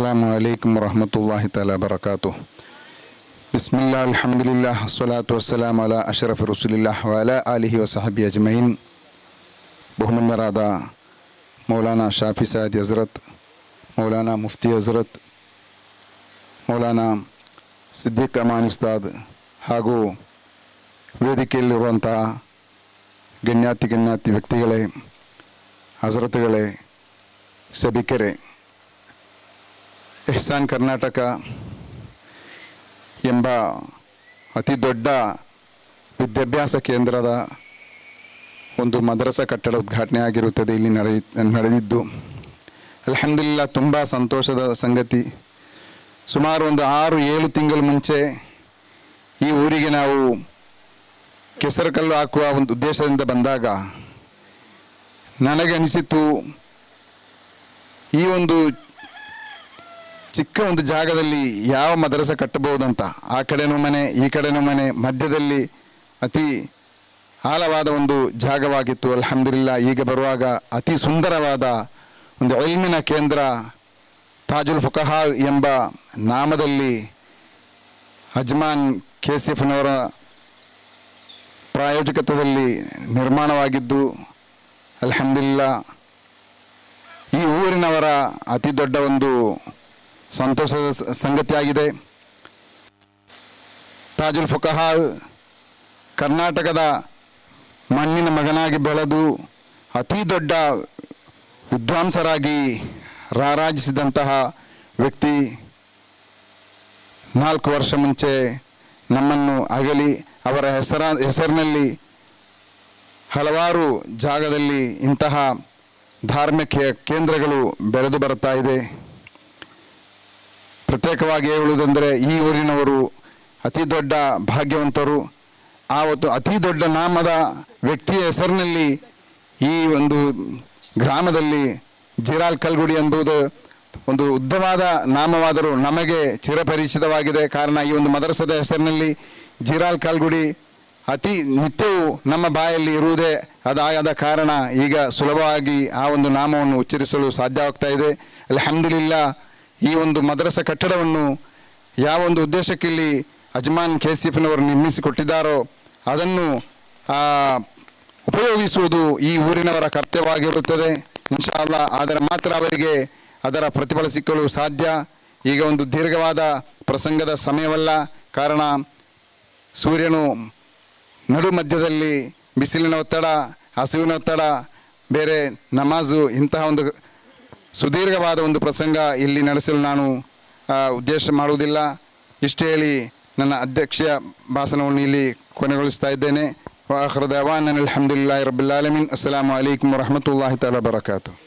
السلام عليكم ورحمة الله تعالى وبركاته بسم الله الحمد لله الصلاة والسلام على أشرف رسول الله وعلى آله وصحبه أجمعين ಬಹುಮನ್ಯರಾದ ಮೌಲಾನಾ ಶಾಫಿ ಸಾಯದ್ ಹಜರತ್ ಮೌಲಾನಾ ಮುಫ್ತಿ ಹಜರತ್ ಮೌಲಾನಾ ಸಿದ್ದಿಕ್ ಅಮಾನ್ ಉಸ್ತಾದ್ ಹಾಗೂ ವೇದಿಕೆಯಲ್ಲಿರುವಂತಹ ಗಣ್ಯಾತಿ ಗಣ್ಯಾತಿ ವ್ಯಕ್ತಿಗಳೇ ಹಜರತ್ಗಳೇ ಸಭಿಕರೇ ಎಹ್ಸಾನ್ ಕರ್ನಾಟಕ ಎಂಬ ಅತಿ ದೊಡ್ಡ ವಿದ್ಯಾಭ್ಯಾಸ ಕೇಂದ್ರದ ಒಂದು ಮದ್ರಸಾ ಕಟ್ಟಡ ಉದ್ಘಾಟನೆ ಆಗಿರುತ್ತದೆ ಇಲ್ಲಿ ನಡೆದಿ ನಡೆದಿದ್ದು ಅಲ್ಹಮ್ದುಲಿಲ್ಲ ತುಂಬ ಸಂತೋಷದ ಸಂಗತಿ ಸುಮಾರು ಒಂದು ಆರು ಏಳು ತಿಂಗಳ ಮುಂಚೆ ಈ ಊರಿಗೆ ನಾವು ಕೆಸರುಕಲ್ಲು ಹಾಕುವ ಒಂದು ಉದ್ದೇಶದಿಂದ ಬಂದಾಗ ನನಗೆ ಅನಿಸಿತು ಈ ಒಂದು ಚಿಕ್ಕ ಒಂದು ಜಾಗದಲ್ಲಿ ಯಾವ ಮದ್ರಸ ಕಟ್ಟಬಹುದಂತ ಆ ಕಡೆನೂ ಮನೆ ಈ ಕಡೆನೂ ಮನೆ ಮಧ್ಯದಲ್ಲಿ ಅತಿ ಆಳವಾದ ಒಂದು ಜಾಗವಾಗಿತ್ತು ಅಲ್ಹಮ್ದುಲಿಲ್ಲ ಈಗ ಬರುವಾಗ ಅತಿ ಸುಂದರವಾದ ಒಂದು ಐಮಿನ ಕೇಂದ್ರ ತಾಜುಲ್ ಫುಕಹಾ ಎಂಬ ನಾಮದಲ್ಲಿ ಅಜ್ಮಾನ್ ಕೆಸಿಎಫ್ನವರ ಪ್ರಾಯೋಜಕತ್ವದಲ್ಲಿ ನಿರ್ಮಾಣವಾಗಿದ್ದು ಅಲ್ಹಮ್ದುಲಿಲ್ಲ ಈ ಊರಿನವರ ಅತಿ ದೊಡ್ಡ ಒಂದು ಸಂತೋಷದ ಸ- ಸಂಗತಿಯಾಗಿದೆ ತಾಜುಲ್ ಫುಕಹಾ ಕರ್ನಾಟಕದ ಮಣ್ಣಿನ ಮಗನಾಗಿ ಬೆಳೆದು ಅತಿ ದೊಡ್ಡ ವಿದ್ವಾಂಸರಾಗಿ ರಾರಾಜಿಸಿದಂತಹ ವ್ಯಕ್ತಿ ನಾಲ್ಕು ವರ್ಷ ಮುಂಚೆ ನಮ್ಮನ್ನು ಅಗಲಿ ಅವರ ಹೆಸರ ಹೆಸರಿನಲ್ಲಿ ಹಲವಾರು ಜಾಗದಲ್ಲಿ ಇಂತಹ ಧಾರ್ಮಿಕ ಕೇಂದ್ರಗಳು ಬೆಳೆದು ಬರ್ತಾ ಇದೆ ಪ್ರತ್ಯೇಕವಾಗಿ ಹೇಳುವುದೆಂದರೆ ಈ ಊರಿನವರು ಅತಿ ದೊಡ್ಡ ಭಾಗ್ಯವಂತರು ಆ ಒಂದು ಅತಿ ದೊಡ್ಡ ನಾಮದ ವ್ಯಕ್ತಿಯ ಹೆಸರಿನಲ್ಲಿ ಈ ಒಂದು ಗ್ರಾಮದಲ್ಲಿ ಜಿರಾಲ್ ಕಲ್ಗುಡಿ ಎಂಬುದು ಒಂದು ಉದ್ದವಾದ ನಾಮವಾದರೂ ನಮಗೆ ಚಿರಪರಿಚಿತವಾಗಿದೆ ಕಾರಣ ಈ ಒಂದು ಮದರಸದ ಹೆಸರಿನಲ್ಲಿ ಜಿರಾಲ್ ಕಲ್ಗುಡಿ ಅತಿ ನಿತ್ಯವೂ ನಮ್ಮ ಬಾಯಲ್ಲಿ ಇರುವುದೇ ಅದಾದ ಕಾರಣ ಈಗ ಸುಲಭವಾಗಿ ಆ ಒಂದು ನಾಮವನ್ನು ಉಚ್ಚರಿಸಲು ಸಾಧ್ಯವಾಗ್ತಾ ಇದೆ ಅಲ್ಹಮ್ದುಲಿಲ್ಲ ಈ ಒಂದು ಮದ್ರಸ ಕಟ್ಟಡವನ್ನು ಯಾವ ಒಂದು ಉದ್ದೇಶಕ್ಕಿಲ್ಲಿ ಅಜ್ಮಾನ್ ಕೆಸಿಎಫ್ನವರು ನಿರ್ಮಿಸಿಕೊಟ್ಟಿದ್ದಾರೋ ಅದನ್ನು ಆ, ಉಪಯೋಗಿಸುವುದು ಈ ಊರಿನವರ ಕರ್ತವ್ಯವಾಗಿರುತ್ತದೆ ಇನ್ಶಾ ಅಲ್ಲಾ ಆದರೆ ಮಾತ್ರ ಅವರಿಗೆ ಅದರ ಪ್ರತಿಫಲ ಸಿಕ್ಕಲು ಸಾಧ್ಯ ಈಗ ಒಂದು ದೀರ್ಘವಾದ ಪ್ರಸಂಗದ ಸಮಯವಲ್ಲ ಕಾರಣ ಸೂರ್ಯನು ನಡು ಮಧ್ಯದಲ್ಲಿ ಬಿಸಿಲಿನ ಒತ್ತಡ ಹಸಿವಿನ ಒತ್ತಡ ಬೇರೆ ನಮಾಜು ಇಂತಹ ಒಂದು ಸುದೀರ್ಘವಾದ ಒಂದು ಪ್ರಸಂಗ ಇಲ್ಲಿ ನಡೆಸಲು ನಾನು ಆ, ಉದ್ದೇಶ ಮಾಡುವುದಿಲ್ಲ ಇಷ್ಟು ಹೇಳಿ ನನ್ನ ಅಧ್ಯಕ್ಷೀಯ ಭಾಷಣವನ್ನು ಇಲ್ಲಿ ಕೊನೆಗೊಳಿಸ್ತಾ ಇದ್ದೇನೆ ವಾಹೃದವಾನ್ ಅಲ್ಹಮ್ದುಲಿಲ್ಲಾಹಿ ರಬ್ಬಿಲ್ ಆಲಮೀನ್ ಅಸ್ಸಲಾಮು ಅಲೈಕುಮ್ ವರಹಮತುಲ್ಲಾಹಿ ತಾಲ ಬರಕಾತು